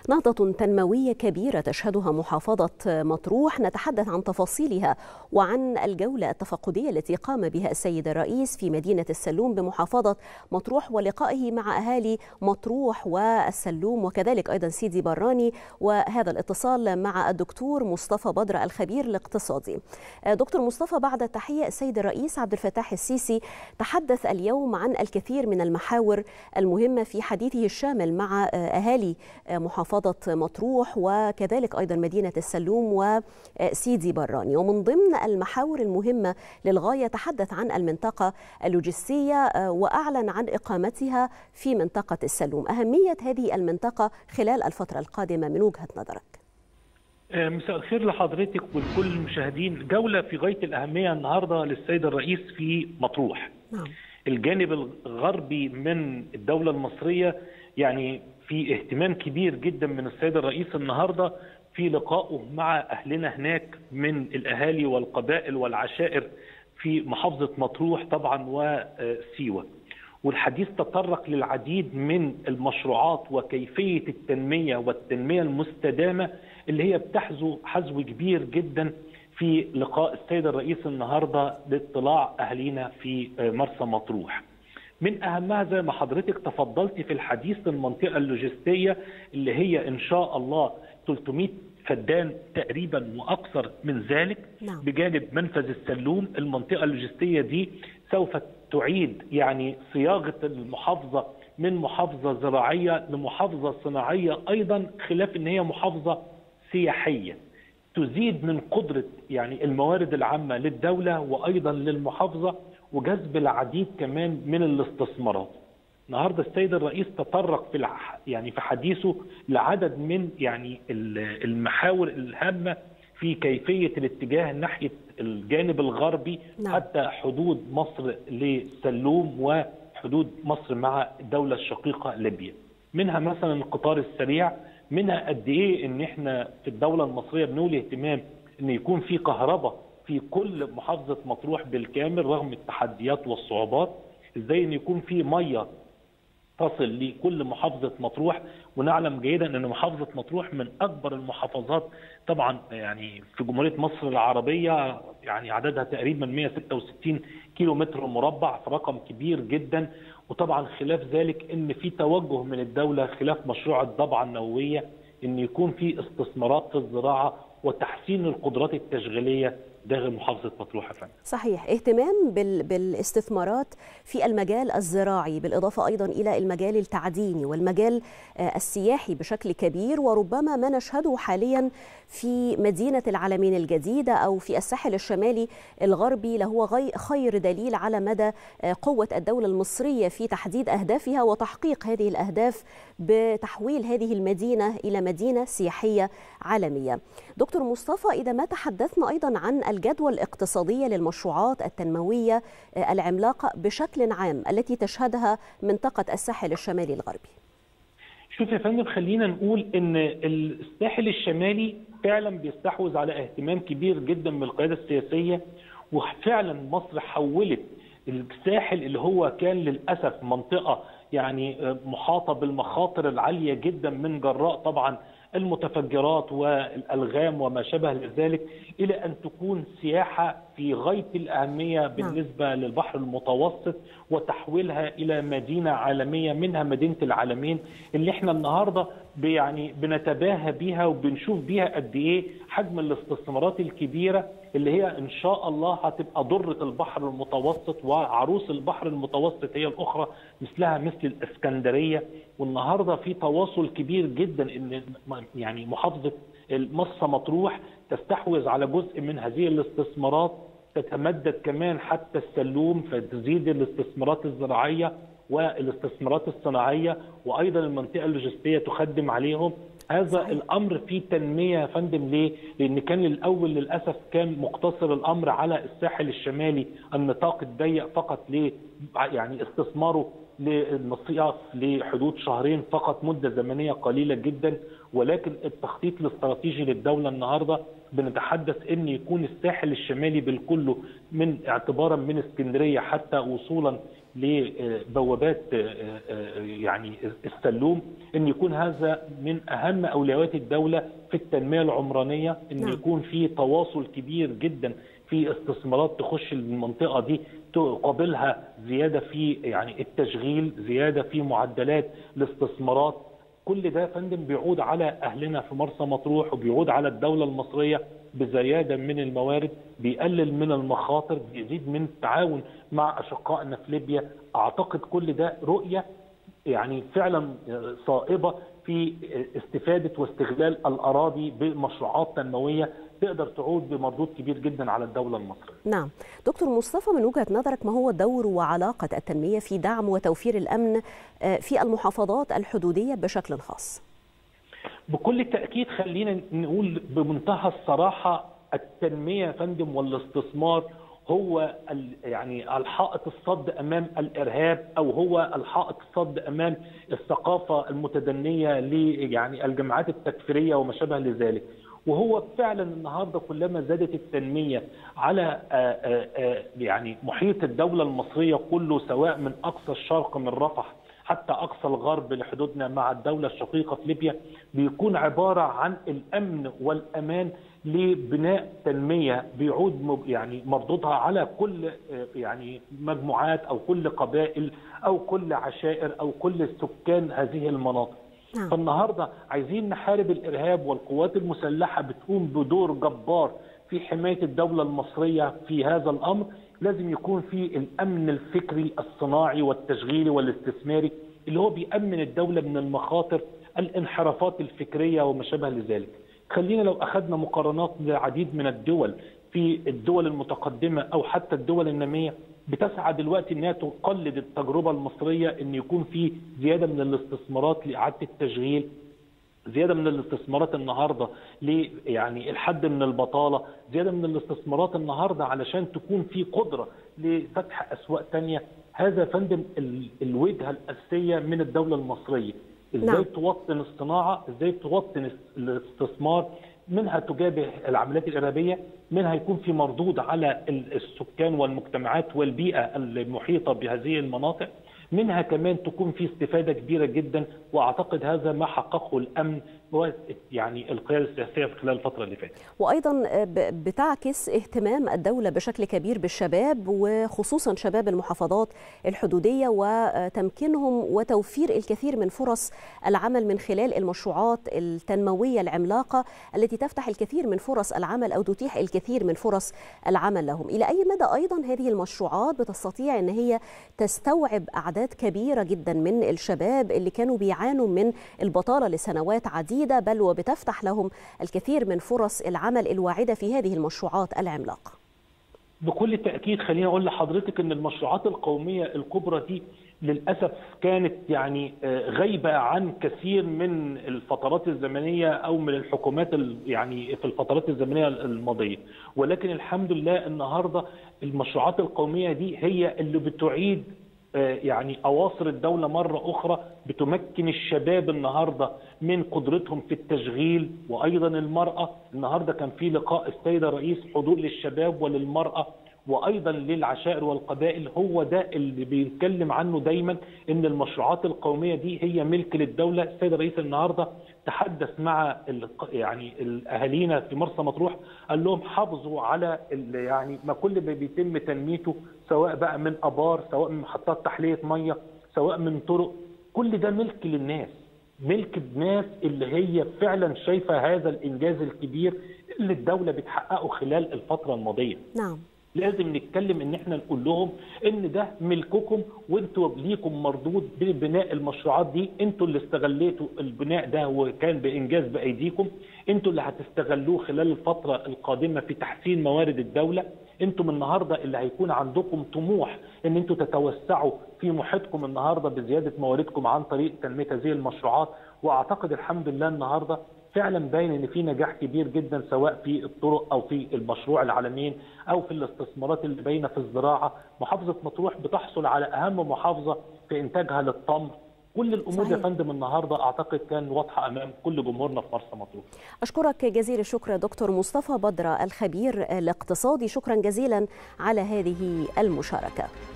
نهضة تنموية كبيرة تشهدها محافظة مطروح نتحدث عن تفاصيلها وعن الجولة التفقدية التي قام بها السيد الرئيس في مدينة السلوم بمحافظة مطروح ولقائه مع أهالي مطروح والسلوم وكذلك أيضا سيدي براني وهذا الاتصال مع الدكتور مصطفى بدر الخبير الاقتصادي دكتور مصطفى بعد التحية السيد الرئيس عبد الفتاح السيسي تحدث اليوم عن الكثير من المحاور المهمة في حديثه الشامل مع أهالي محافظة مطروح وكذلك أيضا مدينة السلوم وسيدي براني ومن ضمن المحاور المهمة للغاية تحدث عن المنطقة اللوجستية وأعلن عن إقامتها في منطقة السلوم أهمية هذه المنطقة خلال الفترة القادمة من وجهة نظرك مساء الخير لحضرتك ولكل المشاهدين جولة في غاية الأهمية النهاردة للسيد الرئيس في مطروح نعم. الجانب الغربي من الدولة المصرية يعني في اهتمام كبير جدا من السيد الرئيس النهارده في لقائه مع اهلنا هناك من الاهالي والقبائل والعشائر في محافظه مطروح طبعا وسيوه. والحديث تطرق للعديد من المشروعات وكيفيه التنميه والتنميه المستدامه اللي هي بتحذو حذو كبير جدا في لقاء السيد الرئيس النهارده لاطلاع اهالينا في مرسى مطروح. من اهمها زي ما حضرتك تفضلتي في الحديث المنطقه اللوجستيه اللي هي ان شاء الله 300 فدان تقريبا واكثر من ذلك نعم. بجانب منفذ السلوم المنطقه اللوجستيه دي سوف تعيد يعني صياغه المحافظه من محافظه زراعيه لمحافظه صناعيه ايضا خلاف ان هي محافظه سياحيه تزيد من قدره يعني الموارد العامه للدوله وايضا للمحافظه وجذب العديد كمان من الاستثمارات. النهارده السيد الرئيس تطرق في الح... يعني في حديثه لعدد من يعني المحاور الهامه في كيفيه الاتجاه ناحيه الجانب الغربي نعم. حتى حدود مصر لسلوم وحدود مصر مع الدوله الشقيقه ليبيا. منها مثلا القطار السريع، منها قد ايه ان احنا في الدوله المصريه بنولي اهتمام ان يكون في كهرباء في كل محافظة مطروح بالكامل رغم التحديات والصعوبات ازاي ان يكون في مية تصل لكل محافظة مطروح ونعلم جيدا ان محافظة مطروح من اكبر المحافظات طبعا يعني في جمهورية مصر العربية يعني عددها تقريبا 166 كيلو متر مربع فرقم كبير جدا وطبعا خلاف ذلك ان في توجه من الدولة خلاف مشروع الضبعة النووية ان يكون في استثمارات في الزراعة وتحسين القدرات التشغيلية داخل محافظه مطروح فندم. صحيح اهتمام بال... بالاستثمارات في المجال الزراعي بالاضافه ايضا الى المجال التعديني والمجال السياحي بشكل كبير وربما ما نشهده حاليا في مدينه العلمين الجديده او في الساحل الشمالي الغربي لهو غي... خير دليل على مدى قوه الدوله المصريه في تحديد اهدافها وتحقيق هذه الاهداف بتحويل هذه المدينه الى مدينه سياحيه عالميه. دكتور مصطفى اذا ما تحدثنا ايضا عن الجدوى الاقتصادية للمشروعات التنموية العملاقة بشكل عام التي تشهدها منطقة الساحل الشمالي الغربي شوف يا فندم خلينا نقول ان الساحل الشمالي فعلا بيستحوذ على اهتمام كبير جدا من القيادة السياسية وفعلا مصر حولت الساحل اللي هو كان للأسف منطقة يعني محاطة بالمخاطر العالية جدا من جراء طبعا المتفجرات والالغام وما شابه ذلك الى ان تكون سياحه في غايه الاهميه بالنسبه نعم. للبحر المتوسط وتحويلها الى مدينه عالميه منها مدينه العالمين اللي احنا النهارده يعني بنتباهى بيها وبنشوف بيها قد ايه حجم الاستثمارات الكبيره اللي هي ان شاء الله هتبقى ضره البحر المتوسط وعروس البحر المتوسط هي الاخرى مثلها مثل الاسكندريه والنهارده في تواصل كبير جدا ان يعني محافظه مرسى مطروح تستحوذ على جزء من هذه الاستثمارات تتمدد كمان حتى السلوم فتزيد الاستثمارات الزراعيه والاستثمارات الصناعيه وايضا المنطقه اللوجستيه تخدم عليهم هذا صحيح. الامر فيه تنميه يا فندم ليه؟ لان كان الاول للاسف كان مقتصر الامر على الساحل الشمالي النطاق الضيق فقط ل يعني استثماره للمصيف لحدود شهرين فقط مده زمنيه قليله جدا ولكن التخطيط الاستراتيجي للدوله النهارده بنتحدث ان يكون الساحل الشمالي بالكله من اعتبارا من اسكندريه حتى وصولا لبوابات يعني السلوم ان يكون هذا من اهم اولويات الدوله في التنميه العمرانيه ان نعم. يكون في تواصل كبير جدا في استثمارات تخش المنطقه دي تقابلها زياده في يعني التشغيل زياده في معدلات الاستثمارات كل ده يا فندم بيعود على اهلنا في مرسى مطروح وبيعود على الدوله المصريه بزياده من الموارد بيقلل من المخاطر بيزيد من التعاون مع اشقائنا في ليبيا اعتقد كل ده رؤيه يعني فعلا صائبه في استفاده واستغلال الاراضي بمشروعات تنمويه تقدر تعود بمردود كبير جدا على الدولة المصرية نعم دكتور مصطفى من وجهة نظرك ما هو دور وعلاقة التنمية في دعم وتوفير الأمن في المحافظات الحدودية بشكل خاص بكل تأكيد خلينا نقول بمنتهى الصراحة التنمية يا فندم والاستثمار هو يعني الحائط الصد امام الارهاب او هو الحائط الصد امام الثقافه المتدنيه ل يعني الجماعات التكفيريه وما شابه لذلك وهو فعلا النهارده كلما زادت التنميه على آآ آآ يعني محيط الدوله المصريه كله سواء من اقصى الشرق من رفح حتى اقصى الغرب لحدودنا مع الدوله الشقيقه في ليبيا بيكون عباره عن الامن والامان لبناء تنميه بيعود يعني مردودها على كل يعني مجموعات او كل قبائل او كل عشائر او كل سكان هذه المناطق. نعم. فالنهارده عايزين نحارب الارهاب والقوات المسلحه بتقوم بدور جبار في حمايه الدوله المصريه في هذا الامر لازم يكون في الامن الفكري الصناعي والتشغيلي والاستثماري اللي هو بيامن الدوله من المخاطر الانحرافات الفكريه وما شابه لذلك. خلينا لو اخذنا مقارنات لعديد من الدول في الدول المتقدمه او حتى الدول الناميه بتسعى دلوقتي انها تقلد التجربه المصريه ان يكون في زياده من الاستثمارات لاعاده التشغيل زياده من الاستثمارات النهارده ل يعني الحد من البطاله، زياده من الاستثمارات النهارده علشان تكون في قدره لفتح اسواق ثانيه، هذا يا فندم الوجهه الاساسيه من الدوله المصريه، ازاي نعم. توطن الصناعه، ازاي توطن الاستثمار، منها تجابه العمليات الارهابيه، منها يكون في مردود على السكان والمجتمعات والبيئه المحيطه بهذه المناطق، منها كمان تكون في استفاده كبيره جدا واعتقد هذا ما حققه الامن يعني القياده السياسيه في خلال الفتره اللي فاتت. وايضا بتعكس اهتمام الدوله بشكل كبير بالشباب وخصوصا شباب المحافظات الحدوديه وتمكينهم وتوفير الكثير من فرص العمل من خلال المشروعات التنمويه العملاقه التي تفتح الكثير من فرص العمل او تتيح الكثير من فرص العمل لهم. الى اي مدى ايضا هذه المشروعات بتستطيع ان هي تستوعب اعداد كبيره جدا من الشباب اللي كانوا بيعانوا من البطاله لسنوات عديده جديدة بل وبتفتح لهم الكثير من فرص العمل الواعدة في هذه المشروعات العملاقة بكل تأكيد خليني أقول لحضرتك أن المشروعات القومية الكبرى دي للأسف كانت يعني غايبة عن كثير من الفترات الزمنية أو من الحكومات يعني في الفترات الزمنية الماضية ولكن الحمد لله النهاردة المشروعات القومية دي هي اللي بتعيد يعني اواصر الدوله مره اخرى بتمكن الشباب النهارده من قدرتهم في التشغيل وايضا المراه النهارده كان في لقاء السيد الرئيس حضور للشباب وللمراه وايضا للعشائر والقبائل هو ده اللي بيتكلم عنه دايما ان المشروعات القوميه دي هي ملك للدوله السيد الرئيس النهارده تحدث مع يعني اهالينا في مرسى مطروح قال لهم حافظوا على يعني ما كل ما بيتم تنميته سواء بقى من ابار سواء من محطات تحليه ميه سواء من طرق كل ده ملك للناس ملك الناس اللي هي فعلا شايفه هذا الانجاز الكبير اللي الدوله بتحققه خلال الفتره الماضيه نعم لازم نتكلم ان احنا نقول لهم ان ده ملككم وانتوا ليكم مردود ببناء المشروعات دي انتوا اللي استغليتوا البناء ده وكان بانجاز بايديكم انتوا اللي هتستغلوه خلال الفتره القادمه في تحسين موارد الدوله انتم النهارده اللي هيكون عندكم طموح ان انتوا تتوسعوا في محيطكم النهارده بزياده مواردكم عن طريق تنميه هذه المشروعات واعتقد الحمد لله النهارده فعلا باين ان في نجاح كبير جدا سواء في الطرق او في المشروع العالمين او في الاستثمارات اللي باينه في الزراعه، محافظه مطروح بتحصل على اهم محافظه في انتاجها للتمر، كل الامور صحيح. يا فندم النهارده اعتقد كان واضحه امام كل جمهورنا في مرسى مطروح. اشكرك جزيل الشكر دكتور مصطفى بدر الخبير الاقتصادي، شكرا جزيلا على هذه المشاركه.